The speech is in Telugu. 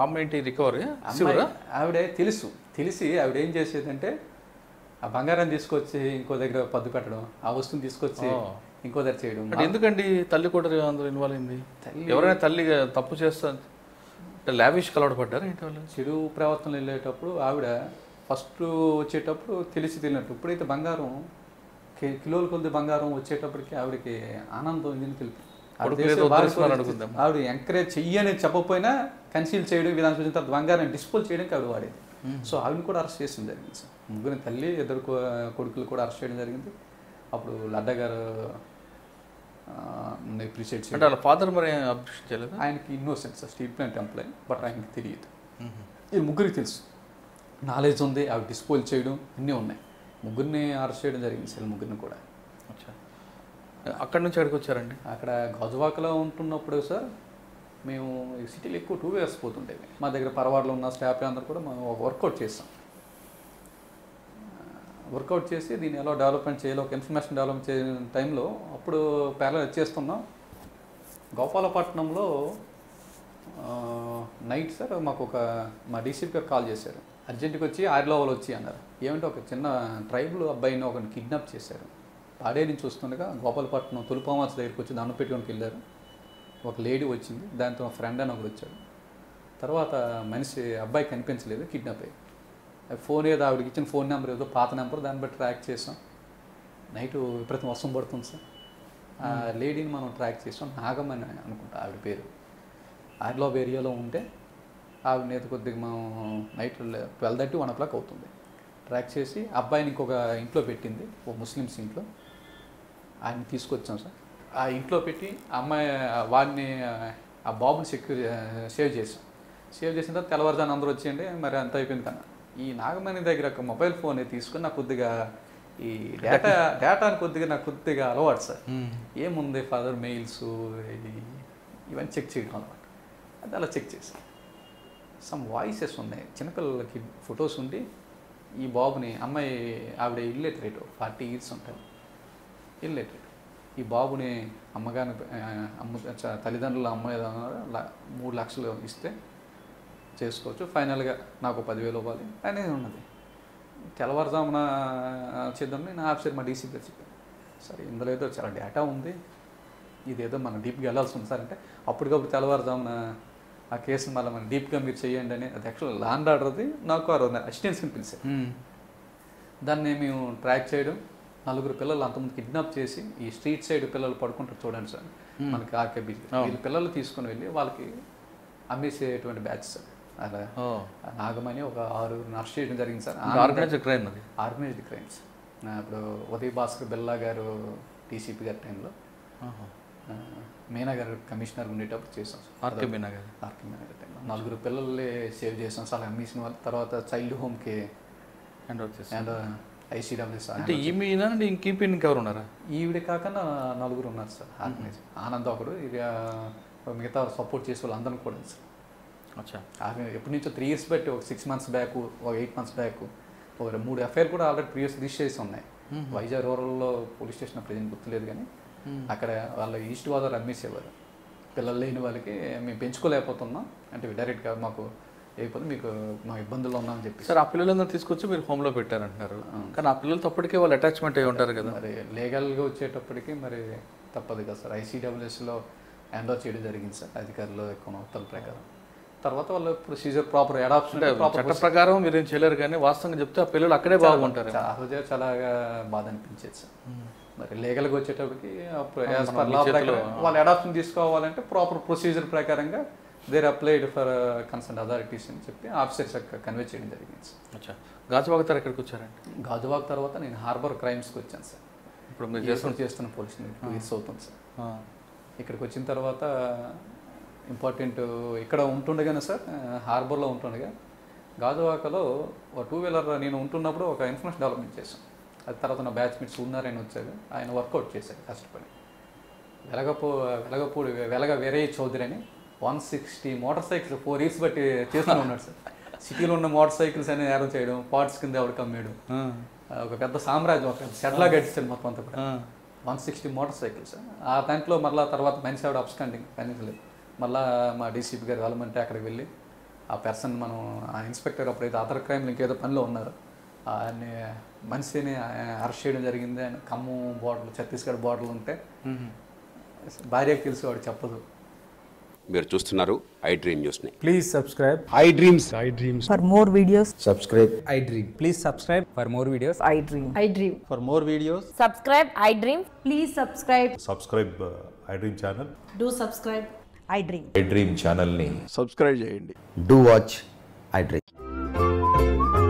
ఆమె ఏంటి రికవరీ అమ్మాయి ఆవిడ తెలుసు తెలిసి ఆవిడ ఏం చేసేదంటే ఆ బంగారం తీసుకొచ్చి ఇంకో దగ్గర పద్దు పెట్టడం ఆ వస్తువుని తీసుకొచ్చి ఇంకో దగ్గర చేయడం అంటే ఎందుకండి తల్లి కూడా అందులో ఇన్వాల్వ్ అయింది తల్లి- ఎవరైనా తల్లి తప్పు చేస్తా అంటే లావిష్ కలవడ పడ్డారా ఏంటి వాళ్ళు చెడు ప్రవర్తనలు వెళ్ళేటప్పుడు ఆవిడ ఫస్ట్ వచ్చేటప్పుడు తెలిసి తెలియనట్టు ఇప్పుడైతే బంగారం కి- కిలోల కొద్ది బంగారం వచ్చేటప్పటికి ఆవిడకి ఆనందం ఎందుకు తెలిపి ఆవిడ కొడుకు చేసే ఏదో భార్య వదిలేస్తున్నారు గురించి అనుకుందాం. ఆవిడ ఎంకరేజ్ చెయ్యని చెప్పకపోయినా కన్సీల్ చేయడం విధానం చూసిన తర్వాత బంగారం డిస్పోజ్ చేయడానికి ఆవిడ వాడేది సో ఆవిడని కూడా అరెస్ట్ చేసిన జరిగింది సార్ ముగ్గురు తల్లి ఇద్దరు కొ- కొడుకులు కూడా అరెస్ట్ చేయడం జరిగింది అప్పుడు లడ్డా గారు అప్రిషియేట్ అంటే వాళ్ళ ఫాదర్ మరి అబ్జెక్షన్ చేయలేదు ఆయనకి innocent sir steel plant employee but ఆయనకి తెలియదు ఈ ముగ్గురికి తెలుసు నాలెడ్జ్ ఉంది అవి డిస్పోజ్ చేయడం అన్నీ ఉన్నాయి ముగ్గురిని అరెస్ట్ చేయడం జరిగింది సార్ ముగ్గురిని కూడా అచ్చా అక్కడి నుంచి ఎక్కడికి వచ్చారండి అక్కడ గాజువాకలో ఉంటున్నప్పుడు సార్ మేము ఈ సిటీలో ఎక్కువ టూ వీలర్స్ పోతుండేవి మా దగ్గర పరవాడలో ఉన్న స్టాఫ్ అందరూ కూడా మనం ఒక వర్కౌట్ చేస్తాం వర్కౌట్ చేసి దీన్ని ఎలా డెవలప్మెంట్ చేయాలి ఒక ఇన్ఫర్మేషన్ డెవలప్ చేసిన టైంలో అప్పుడు ప్యారల్ చేస్తున్నాం గోపాలపట్నంలో నైట్ సార్ మాకు ఒక మా డీసీపీ గారు కాల్ చేశారు అర్జెంటుగా వచ్చి ఆరిలో వాళ్ళు వచ్చి అన్నారు ఏమంటే ఒక చిన్న ట్రైబల్ అబ్బాయిని ఒకరిని కిడ్నాప్ చేశారు పాడే నుంచి వస్తుండగా గోపాలపట్నం తులపామాస్ దగ్గరికి వచ్చి దండం పెట్టుకోనికి వెళ్ళారు ఒక లేడీ వచ్చింది దాంతో ఫ్రెండ్ అని ఒకడు వచ్చాడు తర్వాత మనిషి అబ్బాయి కనిపించలేదు కిడ్నాప్ అయ్యి ఫోన్ ఏదో ఆవిడకి ఇచ్చిన ఫోన్ నెంబర్ ఏదో పాత నెంబర్ దాన్ని బట్టి ట్రాక్ చేసాం నైట్ విపరీతం వర్షం పడుతుంది సార్ ఆ లేడీని మనం ట్రాక్ చేసాం నాగమని అనుకుంటా ఆవిడ పేరు ఆర్లోబ్ ఏరియాలో ఉంటే ఆవిడ నేత కొద్దిగా మనం night twelve thirty one o'clock అవుతుంది ట్రాక్ చేసి అబ్బాయిని ఇంకొక ఇంట్లో పెట్టింది ఓ ముస్లిమ్స్ ఇంట్లో ఆయన తీసుకొచ్చాం సార్ ఆ ఇంట్లో పెట్టి ఆ అమ్మాయి వాడిని ఆ బాబుని సెక్యూర్ సేవ్ చేసాం సేవ్ చేసిన తర్వాత తెల్లవారుజాను అందరూ వచ్చేయండి మరి అంత అయిపోయింది కన్నా ఈ నాగమణి దగ్గర ఒక మొబైల్ ఫోన్ తీసుకుని నాకు కొద్దిగా ఈ డేటా డేటాని కొద్దిగా నాకు కొద్దిగా అలవాటు సార్ ఏముంది ఫాదర్ మెయిల్స్ ఇవన్నీ చెక్ చేయడం అలవాటు అది అలా చెక్ చేసాం సమ్ వాయిసెస్ ఉన్నాయి చిన్నపిల్లలకి ఫొటోస్ ఉండి ఈ బాబుని అమ్మాయి ఆవిడ ఇల్లిటరేట్ ఫార్టీ ఇయర్స్ ఉంటాయి ఇల్లిటరేట్ ఈ బాబుని అమ్మగారిని ఆ, అమ్మ చ- తల్లిదండ్రుల అమ్మాయి ల- మూడు లక్షలు ఇస్తే చేసుకోవచ్చు ఫైనల్గా నాకు పదివేలు ఇవ్వాలి అనేది ఉన్నది తెల్లవారుజామున చేద్దామని నా ఆఫీసర్ మా డీసీ గారు చెప్పారు సరే ఇందులో ఏదో చాలా డేటా ఉంది ఇదేదో మనం డీప్గా వెళ్ళాల్సి ఉంది సార్ అంటే అప్పటికప్పుడు తెల్లవారుజామున ఆ కేసుని మళ్ళీ మనం డీప్గా మీరు చేయండి అని అది యాక్చువల్ ల్యాండ్ ఆర్డర్ది నాకు ఆ రోజు అసిస్టెన్స్ని పిలిచారు దాన్ని మేము ట్రాక్ చేయడం నలుగురు పిల్లలు అంతమంది కిడ్నాప్ చేసి ఈ స్ట్రీట్ సైడ్ పిల్లలు పడుకుంటారు చూడండి సార్ మనకి ఆర్కేబీ వీళ్ళ పిల్లలు తీసుకొని వెళ్ళి వాళ్ళకి అమ్మేసేటువంటి బ్యాచ్ సార్ అలా ఆ నాగమని ఒక ఆరు అరెస్ట్ చేయడం జరిగింది సార్ ఆర్గనైజ్డ్ క్రైమ్ అది ఆర్గనైజ్డ్ క్రైమ్స్ ఇప్పుడు ఉదయ్ భాస్కర్ బిల్లా గారు టీసీపీ గారి టైంలో ఆ, మీనా గారు కమిషనర్ ఉండేటప్పుడు చేసాం సార్ ఆర్కే మీనా గారు ఆర్కే మీనా గారి టైంలో నలుగురు పిల్లల్ని సేవ్ చేసాం సార్ అమ్మేసిన వాళ్ళు తర్వాత చైల్డ్ హోమ్కి హ్యాండ్ ఓవర్ చేసి అండ్ ఐసీడబ్ల్యూఎస్ అంటే ఈ మీనా అంటే ఇంకీపీ ఇంకెవరు ఉన్నారా ఈవిడ కాకుండా నలుగురు ఉన్నారు సార్ ఆర్గనైజ్ ఆనంద్ ఒకడు ఇక మిగతా సపోర్ట్ చేసే వాళ్ళు అందరం కూడా సార్ అచ్చా ఆమె ఎప్పటి నుంచో త్రీ ఇయర్స్ బట్టి ఒక సిక్స్ మంత్స్ బ్యాక్ ఒక ఎయిట్ మంత్స్ బ్యాక్ ఒక మూడు ఎఫ్ఐఆర్ కూడా ఆల్రెడీ ప్రీవియస్ రిజిస్టర్ చేసి ఉన్నాయి వైజాగ్ రూరల్లో పోలీస్ స్టేషన్ ప్రజెంట్ గుర్తులేదు కానీ అక్కడ వాళ్ళ ఈస్ట్ గోదావరి అమ్మేసేవారు పిల్లలు లేని వాళ్ళకి మేము పెంచుకోలేకపోతున్నాం అంటే డైరెక్ట్గా మాకు అయిపోతే మీకు మా ఇబ్బందుల్లో ఉన్నామని చెప్పి సార్ ఆ పిల్లలందరూ తీసుకొచ్చి మీరు హోమ్లో పెట్టారంటున్నారు కానీ ఆ పిల్లలతో అప్పటికే వాళ్ళు అటాచ్మెంట్ అయి ఉంటారు కదా మరి లీగల్గా వచ్చేటప్పటికి మరి తప్పదు కదా సార్ ఐసీడబ్ల్యూఎస్లో హ్యాండ్ ఓవర్ చేయడం జరిగింది సార్ అధికారులు ఎక్కువ ఉత్తర్వుల ప్రకారం తర్వాత వాళ్ళు ప్రొసీజర్ ప్రాపర్ అడాప్షన్ ప్రాపర్ చట్ట ప్రకారం మీరు ఏం చేయలేరు కానీ వాస్తవంగా చెప్తే ఆ పిల్లలు అక్కడే బాగుంటారు ఆ రోజే చాలా బాధ అనిపించేది సార్ మరి లీగల్గా వచ్చేటప్పటికి అప్పుడు as మనం per మీ law చేతిలో, ప్రకారం వాళ్ళు అడాప్షన్ తీసుకోవాలంటే ప్రాపర్ ప్రొసీజర్ ప్రకారంగా there applied for concern authorities అని చెప్పి ఆఫీసర్స్ కన్వే చేయడం జరిగింది సార్ అచ్చా గాజువాగతారు ఎక్కడికి వచ్చారండి గాజువాక్ తర్వాత నేను హార్బర్ క్రైమ్స్కి వచ్చాను సార్ ఇప్పుడు మీరు చేస్తున్న చేస్తున్న పోలీస్ టూ ఇయర్స్ అవుతుంది సార్ ఆ, ఇక్కడికి వచ్చిన తర్వాత ఇంపార్టెంట్ ఇక్కడ ఉంటుండగానే సార్ హార్బర్లో ఉంటుండగా గాజువాకలో ఒక టూ వీలర్ నేను ఉంటున్నప్పుడు ఒక ఇన్ఫర్మేషన్ డెవలప్మెంట్ చేశాం అది తర్వాత నా బ్యాచ్మేట్స్ ఉన్నారని వచ్చారు ఆయన వర్కౌట్ చేశారు కష్టపడి వెలగపూ వెలగపూడి వెలగ వేరే చౌదరి అని one sixty motorcycles four years బట్టి చేస్తూనే ఉన్నాడు సార్ సిటీలో ఉన్న మోటార్ సైకిల్స్ అని నేరం చేయడం పార్ట్స్ కింద ఎవరికి అమ్మేయడం ఆ, ఆ, ఒక పెద్ద సామ్రాజ్యం ఒక సెడ్లా గడిచాడు మొత్తం అంతా కూడా ఆ, వన్ సిక్స్టీ మోటార్ సైకిల్స్ ఆ దాంట్లో మళ్ళీ తర్వాత మనిషి ఆవిడ అప్స్టాండింగ్ కనీసం లేదు మళ్ళా మా డీసీపీ గారు వెళ్ళమంటే అక్కడికి వెళ్ళి ఆ పర్సన్ మనం ఆ ఇన్స్పెక్టర్ అప్పుడైతే అదర్ క్రైమ్ ఇంకేదో పనిలో ఉన్నారు ఆయన మనిషిని అరెస్ట్ చేయడం జరిగింది ఆయన ఖమ్మం బోర్డర్ ఛత్తీస్గఢ్ బోర్డర్లు ఉంటే భార్యకు తెలిసి వాడు చెప్పదు మీరు చూస్తున్నారు ఐ డ్రీమ్ న్యూస్ని Please subscribe. I dreams For more videos, subscribe I dream. Please subscribe for more videos. I dream. I dream. For more videos, Subscribe, I dream. Please subscribe. Subscribe I dream channel Do subscribe. I dream. i dream ఛానల్ని సబ్స్క్రైబ్ చేయండి డూ వాచ్ i dream